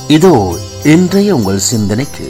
இதோ இன்றைய உங்கள் சிந்தனைக்கு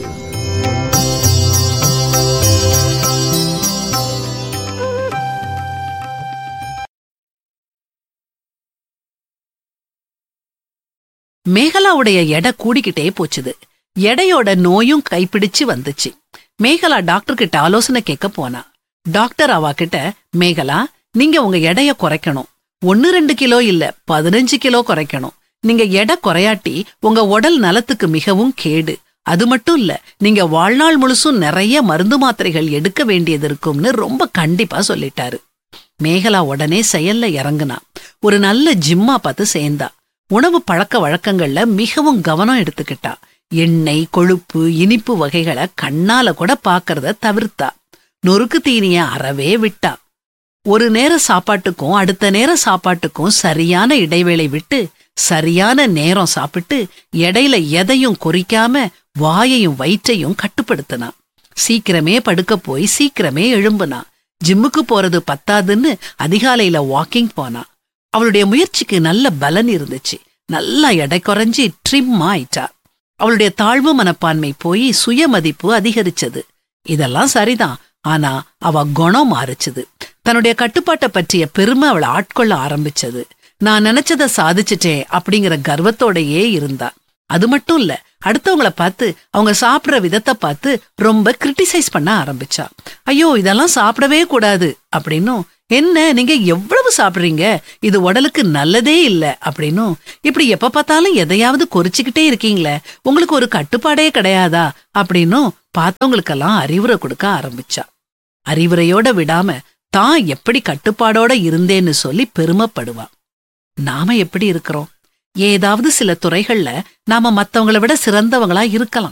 மேகலாவுடைய எடை கூடிக்கிட்டே போச்சுது எடையோட நோயும் கைப்பிடிச்சு வந்துச்சு மேகலா டாக்டர் கிட்ட ஆலோசனை கேட்க போனா டாக்டர் அவ கிட்ட மேகலா நீங்க உங்க எடைய குறைக்கணும் ஒன்னு ரெண்டு கிலோ இல்ல பதினஞ்சு கிலோ குறைக்கணும் நீங்க எடை குறையாட்டி உங்க உடல் நலத்துக்கு மிகவும் கேடு அது மட்டும் இல்ல நீங்க வாழ்நாள் முழுசும் நிறைய மருந்து மாத்திரைகள் எடுக்க வேண்டியது இருக்கும்னு ரொம்ப கண்டிப்பா சொல்லிட்டாரு மேகலா உடனே செயல்ல இறங்குனா ஒரு நல்ல ஜிம்மா பார்த்து சேர்ந்தா உணவு பழக்க வழக்கங்கள்ல மிகவும் கவனம் எடுத்துக்கிட்டா எண்ணெய் கொழுப்பு இனிப்பு வகைகளை கண்ணால கூட பாக்கறத தவிர்த்தா நொறுக்கு தீனிய அறவே விட்டா ஒரு நேர சாப்பாட்டுக்கும் அடுத்த நேர சாப்பாட்டுக்கும் சரியான இடைவேளை விட்டு சரியான நேரம் சாப்பிட்டு இடையில எதையும் குறிக்காம வாயையும் வயிற்றையும் கட்டுப்படுத்தினா சீக்கிரமே படுக்க போய் சீக்கிரமே எழும்புனா ஜிம்முக்கு போறது பத்தாதுன்னு அதிகாலையில வாக்கிங் போனா அவளுடைய முயற்சிக்கு நல்ல பலன் இருந்துச்சு நல்லா எடை குறைஞ்சி ட்ரிம் ஆயிட்டா அவளுடைய தாழ்வு மனப்பான்மை போய் சுயமதிப்பு அதிகரிச்சது இதெல்லாம் சரிதான் ஆனா அவ குணம் மாறுச்சுது தன்னுடைய கட்டுப்பாட்டை பற்றிய பெருமை அவளை ஆட்கொள்ள ஆரம்பிச்சது நான் நினைச்சத சாதிச்சிட்டேன் அப்படிங்கிற கர்வத்தோடயே இருந்தா அது மட்டும் இல்ல அடுத்தவங்கள பார்த்து அவங்க சாப்பிடுற விதத்தை பார்த்து ரொம்ப கிரிட்டிசைஸ் பண்ண ஆரம்பிச்சா ஐயோ இதெல்லாம் சாப்பிடவே கூடாது அப்படின்னும் என்ன நீங்க எவ்வளவு சாப்பிடுறீங்க இது உடலுக்கு நல்லதே இல்ல அப்படின்னும் இப்படி எப்ப பார்த்தாலும் எதையாவது கொறிச்சுக்கிட்டே இருக்கீங்களே உங்களுக்கு ஒரு கட்டுப்பாடே கிடையாதா அப்படின்னும் பார்த்தவங்களுக்கெல்லாம் அறிவுரை கொடுக்க ஆரம்பிச்சா அறிவுரையோட விடாம தான் எப்படி கட்டுப்பாடோட இருந்தேன்னு சொல்லி பெருமைப்படுவா நாம எப்படி இருக்கிறோம் ஏதாவது சில துறைகள்ல நாம மத்தவங்கள விட சிறந்தவங்களா இருக்கலாம்